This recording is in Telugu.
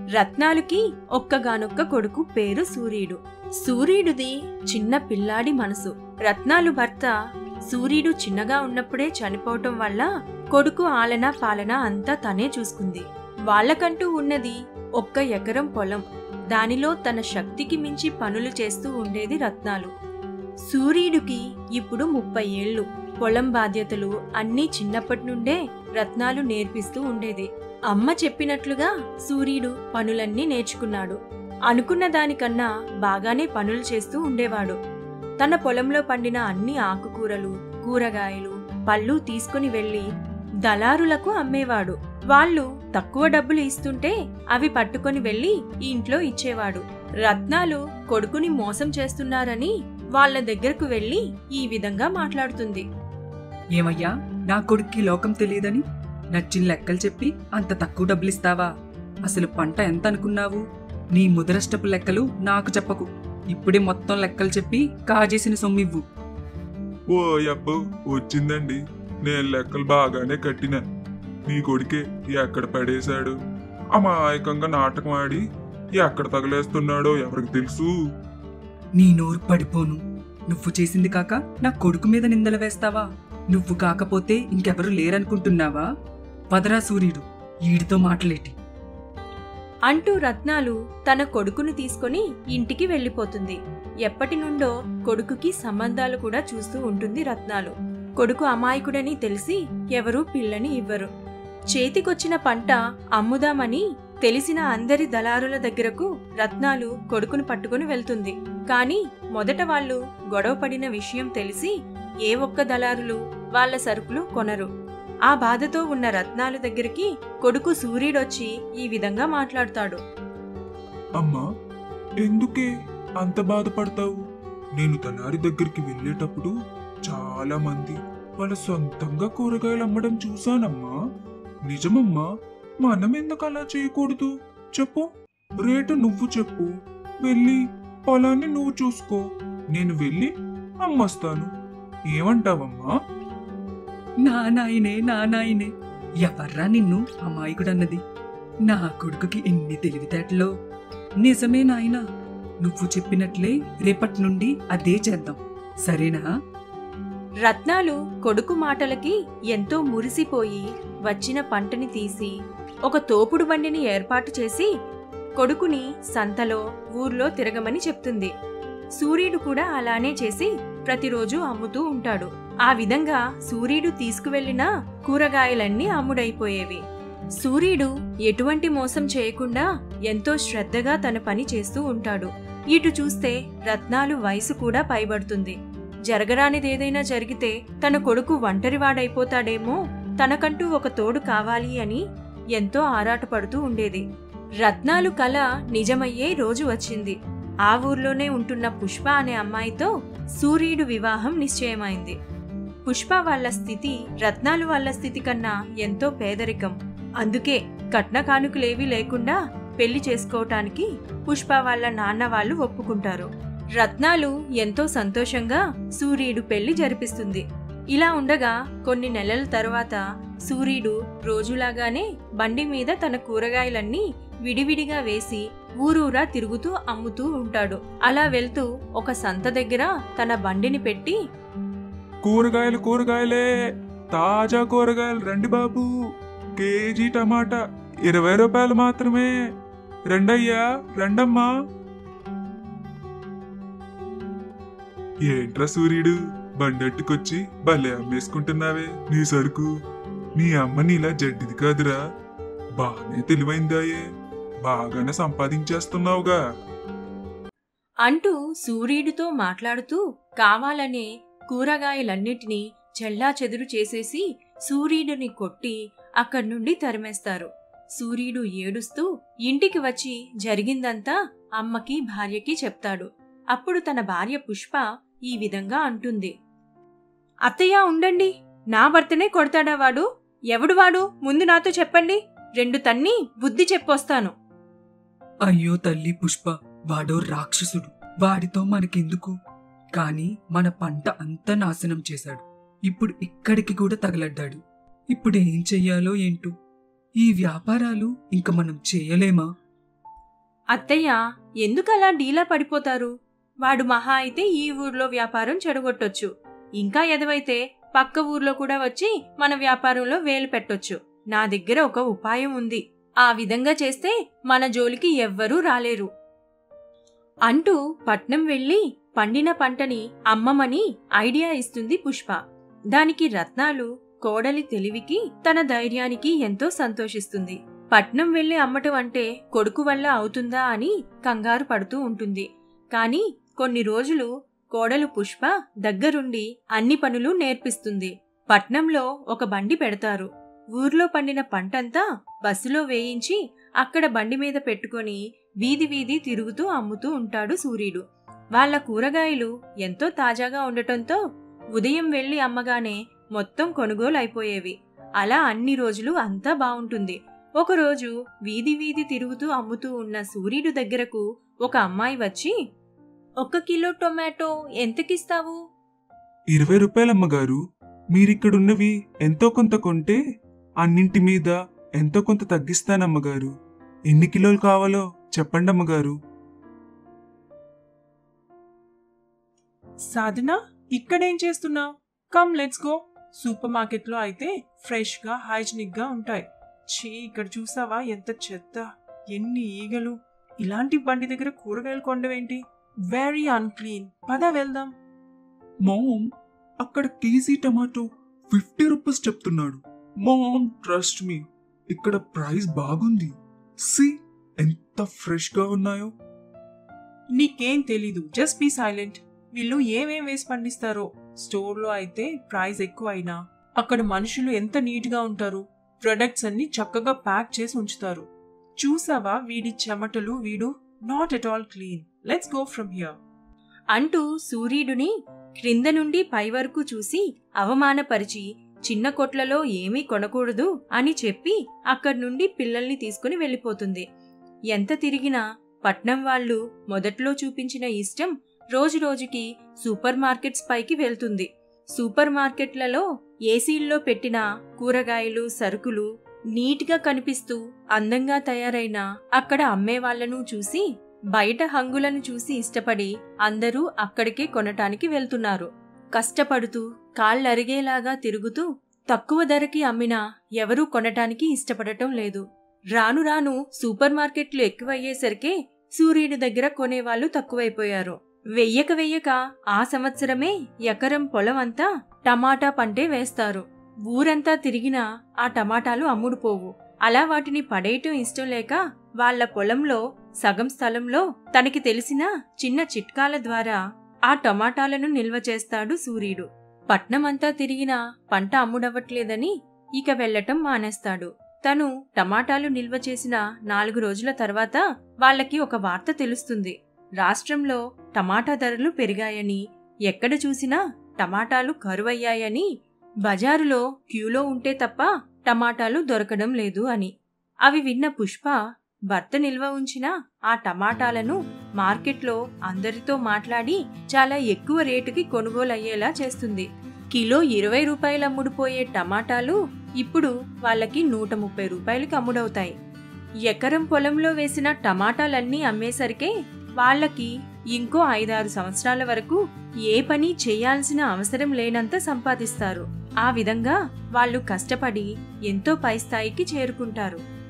రత్నాలుకి ఒక్కగానొక్క కొడుకు పేరు సూర్యుడు సూర్యుడిది చిన్న పిల్లాడి మనసు రత్నాలు భర్త సూర్యుడు చిన్నగా ఉన్నప్పుడే చనిపోవటం వల్ల కొడుకు ఆలన పాలన అంతా తనే చూసుకుంది వాళ్ళకంటూ ఉన్నది ఒక్క ఎకరం పొలం దానిలో తన శక్తికి మించి పనులు చేస్తూ ఉండేది రత్నాలు సూర్యుడికి ఇప్పుడు ముప్పై ఏళ్ళు పొలం బాధ్యతలు అన్నీ చిన్నప్పటి నుండే రత్నాలు నేర్పిస్తూ ఉండేది అమ్మ చెప్పినట్లుగా సూర్యుడు పనులన్నీ నేర్చుకున్నాడు అనుకున్న దానికన్నా బాగానే పనులు చేస్తూ ఉండేవాడు తన పొలంలో పండిన అన్ని ఆకుకూరలు కూరగాయలు పళ్ళు తీసుకుని వెళ్లి దళారులకు అమ్మేవాడు వాళ్ళు తక్కువ డబ్బులు ఇస్తుంటే అవి పట్టుకొని వెళ్లి ఇంట్లో ఇచ్చేవాడు రత్నాలు కొడుకుని మోసం చేస్తున్నారని వాళ్ళ దగ్గరకు వెళ్లి ఈ విధంగా మాట్లాడుతుంది ఏమయ్యా నా కొడుక్కి లోకం తెలియదని నచ్చిన లెక్కలు చెప్పి అంత తక్కువ డబ్బులిస్తావా అసలు పంట ఎంత అనుకున్నావు నీ ముదరష్టపు లెక్కలు నాకు చెప్పకు ఇప్పుడే మొత్తం లెక్కలు చెప్పి కాజేసిన సొమ్మివ్వు ఓ అబ్బో వచ్చిందండి నేను లెక్కలు బాగానే కట్టినా నీ కొడుకే ఎక్కడ పడేశాడు అమాయకంగా నాటకం ఆడి ఎక్కడ తగలేస్తున్నాడో ఎవరికి తెలుసు నీ నోరు పడిపోను నువ్వు చేసింది కాక నా కొడుకు మీద నిందలు వేస్తావా నువ్వు కాకపోతే ఇంకెవరు లేరనుకుంటున్నావా పదరా సూర్యుడు ఈడితో మాటలేటి అంటూ రత్నాలు తన కొడుకును తీసుకొని ఇంటికి వెళ్ళిపోతుంది ఎప్పటి నుండో కొడుకుకి సంబంధాలు కూడా చూస్తూ ఉంటుంది రత్నాలు కొడుకు అమాయకుడని తెలిసి ఎవరూ పిల్లని ఇవ్వరు చేతికొచ్చిన పంట అమ్ముదామని తెలిసిన అందరి దళారుల దగ్గరకు రత్నాలు కొడుకును పట్టుకుని వెళ్తుంది కాని మొదట వాళ్ళు గొడవ పడిన విషయం తెలిసి ఏ ఒక్క దళారులు వాళ్ళ సరుకులు కొనరు ఆ బాధతో ఉన్న రత్నాలు దగ్గరికి కొడుకు సూర్యుడొచ్చి ఈ విధంగా మాట్లాడతాడు అమ్మా ఎందుకే అంత బాధపడతావు నేను తనారి దగ్గరికి వెళ్ళేటప్పుడు చాలా మంది వాళ్ళ సొంతంగా కూరగాయలు అమ్మడం చూశానమ్మా నిజమమ్మా మనం ఎందుకు అలా చేయకూడదు చెప్పు రేటు నువ్వు చెప్పు వెళ్ళి పొలాన్ని నువ్వు చూసుకో నేను వెళ్ళి అమ్మొస్తాను ఏమంటావమ్మా నా నాయనే నా నాయనే ఎవర్రా నిన్ను అమాయకుడన్నది నా కొడుకుకి ఎన్ని తెలివితేటలో నిజమే నాయనా నువ్వు చెప్పినట్లే రేపటి నుండి అదే చేద్దాం సరేనా రత్నాలు కొడుకు మాటలకి ఎంతో మురిసిపోయి వచ్చిన పంటని తీసి ఒక తోపుడు బండిని ఏర్పాటు చేసి కొడుకుని సంతలో ఊర్లో తిరగమని చెప్తుంది సూర్యుడు కూడా అలానే చేసి ప్రతిరోజు అమ్ముతూ ఉంటాడు ఆ విధంగా సూర్యుడు తీసుకువెళ్లిన కూరగాయలన్నీ అమ్ముడైపోయేవి సూర్యుడు ఎటువంటి మోసం చేయకుండా ఎంతో శ్రద్ధగా తన పని చేస్తూ ఉంటాడు ఇటు చూస్తే రత్నాలు వయసు కూడా పైబడుతుంది జరగరానిదేదైనా జరిగితే తన కొడుకు ఒంటరివాడైపోతాడేమో తనకంటూ ఒక తోడు కావాలి అని ఎంతో ఆరాటపడుతూ ఉండేది రత్నాలు కల నిజమయ్యే రోజు వచ్చింది ఆ ఊర్లోనే ఉంటున్న పుష్ప అనే అమ్మాయితో సూర్యుడు వివాహం నిశ్చయమైంది పుష్ప వాళ్ళ స్థితి రత్నాలు వాళ్ళ స్థితి కన్నా ఎంతో పేదరికం అందుకే కట్న కానుకలేవీ లేకుండా పెళ్లి చేసుకోవటానికి పుష్ప వాళ్ళ నాన్న వాళ్ళు ఒప్పుకుంటారు రత్నాలు ఎంతో సంతోషంగా సూర్యుడు పెళ్లి జరిపిస్తుంది ఇలా ఉండగా కొన్ని నెలల తరువాత సూర్యుడు రోజులాగానే బండి మీద తన కూరగాయలన్నీ విడివిడిగా వేసి ఊరూరా తిరుగుతూ అమ్ముతూ ఉంటాడు అలా వెళ్తూ ఒక సంత దగ్గర తన బండిని పెట్టి కూరగాయలు కూరగాయలే తాజా కూరగాయలు రండి బాబు కేజీ టమాటా ఇరవై రూపాయలు మాత్రమే రెండయ్యా రెండమ్మా ఏంట్రా సూర్యుడు బండెట్టుకొచ్చి భలే అమ్మేసుకుంటున్నావే నీ సరుకు నీ అమ్మ నీలా జడ్డిది కాదురా బాగానే తెలివైందాయే బాగానే సంపాదించేస్తున్నావుగా అంటూ సూర్యుడితో మాట్లాడుతూ కావాలనే కూరగాయలన్నిటినీ చెల్లా చెదురు చేసేసి సూర్యుడిని కొట్టి అక్కడి నుండి తరిమేస్తారు సూర్యుడు ఏడుస్తూ ఇంటికి వచ్చి జరిగిందంతా అమ్మకి భార్యకి చెప్తాడు అప్పుడు తన భార్య పుష్ప ఈ విధంగా అంటుంది అత్తయ్య ఉండండి నా భర్తనే కొడతాడా వాడు ఎవడు వాడు ముందు నాతో చెప్పండి రెండు తన్ని బుద్ధి చెప్పొస్తాను అయ్యో తల్లి పుష్ప వాడో రాక్షసుడు వాడితో మనకెందుకు కాని మన పంట అంతా నాశనం చేశాడు ఇప్పుడు ఇక్కడికి కూడా తగలడ్డాడు ఇప్పుడు ఏం చెయ్యాలో ఏంటో ఈ వ్యాపారాలు ఇంక మనం చేయలేమా అత్తయ్య ఎందుకలా డీలా పడిపోతారు వాడు మహా అయితే ఈ ఊర్లో వ్యాపారం చెడగొట్టొచ్చు ఇంకా ఎదవైతే పక్క ఊర్లో కూడా వచ్చి మన వ్యాపారంలో వేలు పెట్టొచ్చు నా దగ్గర ఒక ఉపాయం ఉంది ఆ విధంగా చేస్తే మన జోలికి ఎవ్వరూ రాలేరు అంటూ పట్నం వెళ్లి పండిన పంటని అమ్మమని ఐడియా ఇస్తుంది పుష్ప దానికి రత్నాలు కోడలి తెలివికి తన ధైర్యానికి ఎంతో సంతోషిస్తుంది పట్నం వెళ్లి అమ్మటం అంటే కొడుకు వల్ల అవుతుందా అని కంగారు పడుతూ ఉంటుంది కాని కొన్ని రోజులు కోడలు పుష్ప దగ్గరుండి అన్ని పనులు నేర్పిస్తుంది పట్నంలో ఒక బండి పెడతారు ఊర్లో పండిన పంటంతా బస్సులో వేయించి అక్కడ బండి మీద పెట్టుకొని వీధి వీధి తిరుగుతూ అమ్ముతూ ఉంటాడు సూర్యుడు వాళ్ళ కూరగాయలు ఎంతో తాజాగా ఉండటంతో ఉదయం వెళ్లి అమ్మగానే మొత్తం కొనుగోలు అయిపోయేవి అలా అన్ని రోజులు అంతా బావుంటుంది ఒకరోజు వీధి వీధి తిరుగుతూ అమ్ముతూ ఉన్న సూర్యుడు దగ్గరకు ఒక అమ్మాయి వచ్చి ఒక కిలో టొమాటో ఎంతకిస్తావు ఇరవై రూపాయలమ్మగారు మీరిక్కడున్నవి ఎంతో కొంత కొంటే అన్నింటి మీద ఎంతో కొంత తగ్గిస్తానమ్మగారు ఎన్ని కిలోలు కావాలో చెప్పండి అమ్మగారు సాధన ఇక్కడేం చేస్తున్నావు కమ్ లెట్స్ గో సూపర్ మార్కెట్లో అయితే ఫ్రెష్గా హైజీనిక్గా ఉంటాయి ఛీ ఇక్కడ చూసావా ఎంత చెత్త ఎన్ని ఈగలు ఇలాంటి బండి దగ్గర కూరగాయలు కొండవేంటి వెరీ అన్క్లీన్ పద వెళ్దాం మామ్ అక్కడ కేజీ టమాటో ఫిఫ్టీ రూపీస్ చెప్తున్నాడు మామ్ ట్రస్ట్ మీ ఇక్కడ ప్రైస్ బాగుంది సి ఎంత ఫ్రెష్ గా ఉన్నాయో నీకేం తెలీదు జస్ట్ బీ సైలెంట్ వీళ్ళు ఏమేం వేసి పండిస్తారో స్టోర్లో అయితే ప్రైస్ ఎక్కువ అయినా అక్కడ మనుషులు ఎంత నీట్గా ఉంటారు ప్రొడక్ట్స్ అన్ని చక్కగా ప్యాక్ చేసి ఉంచుతారు చూసావా వీడి చెమటలు వీడు not at all clean let's go from here అంటూ సూర్యుడిని క్రింద నుండి పై వరకు చూసి అవమానపరిచి చిన్న కొట్లలో ఏమీ కొనకూడదు అని చెప్పి అక్కడి నుండి పిల్లల్ని తీసుకుని వెళ్ళిపోతుంది ఎంత తిరిగినా పట్నం వాళ్ళు మొదట్లో చూపించిన ఇష్టం రోజురోజుకి సూపర్ మార్కెట్స్ పైకి వెళ్తుంది సూపర్ మార్కెట్లలో ఏసీల్లో పెట్టిన కూరగాయలు సరుకులు నీట్గా కనిపిస్తూ అందంగా తయారైన అక్కడ అమ్మే వాళ్ళను చూసి బయట హంగులను చూసి ఇష్టపడి అందరూ అక్కడికే కొనటానికి వెళ్తున్నారు కష్టపడుతూ కాళ్ళరిగేలాగా తిరుగుతూ తక్కువ ధరకి అమ్మినా ఎవరూ కొనటానికి ఇష్టపడటం లేదు రాను రాను సూపర్ మార్కెట్లు ఎక్కువయ్యేసరికే సూర్యుడి దగ్గర కొనేవాళ్లు తక్కువైపోయారు వెయ్యక వెయ్యక ఆ సంవత్సరమే ఎకరం పొలం అంతా టమాటా పంటే వేస్తారు ఊరంతా తిరిగినా ఆ టమాటాలు అమ్ముడుపోవు అలా వాటిని పడేయటం ఇష్టం లేక వాళ్ల పొలంలో సగం స్థలంలో తనకి తెలిసిన చిన్న చిట్కాల ద్వారా ఆ టమాటాలను నిల్వ చేస్తాడు సూర్యుడు పట్నమంతా తిరిగినా పంట అమ్ముడవ్వట్లేదని ఇక వెళ్లటం మానేస్తాడు తను టమాటాలు నిల్వ చేసిన నాలుగు రోజుల తర్వాత వాళ్ళకి ఒక వార్త తెలుస్తుంది రాష్ట్రంలో టమాటా ధరలు పెరిగాయని ఎక్కడ చూసినా టమాటాలు కరువయ్యాయని బజారులో క్యూలో ఉంటే తప్ప టమాటాలు దొరకడం లేదు అని అవి విన్న పుష్ప భర్త నిల్వ ఉంచిన ఆ టమాటాలను మార్కెట్లో అందరితో మాట్లాడి చాలా ఎక్కువ రేటుకి కొనుగోలయ్యేలా చేస్తుంది కిలో ఇరవై రూపాయలు అమ్ముడుపోయే టమాటాలు ఇప్పుడు వాళ్ళకి నూట ముప్పై రూపాయలకి అమ్ముడవుతాయి ఎకరం పొలంలో వేసిన టమాటాలన్నీ అమ్మేసరికే వాళ్ళకి ఇంకో ఐదారు సంవత్సరాల వరకు ఏ పని చేయాల్సిన అవసరం లేనంత సంపాదిస్తారు ఆ విధంగా వాళ్ళు కష్టపడి ఎంతో పై స్థాయికి చేరుకుంటారు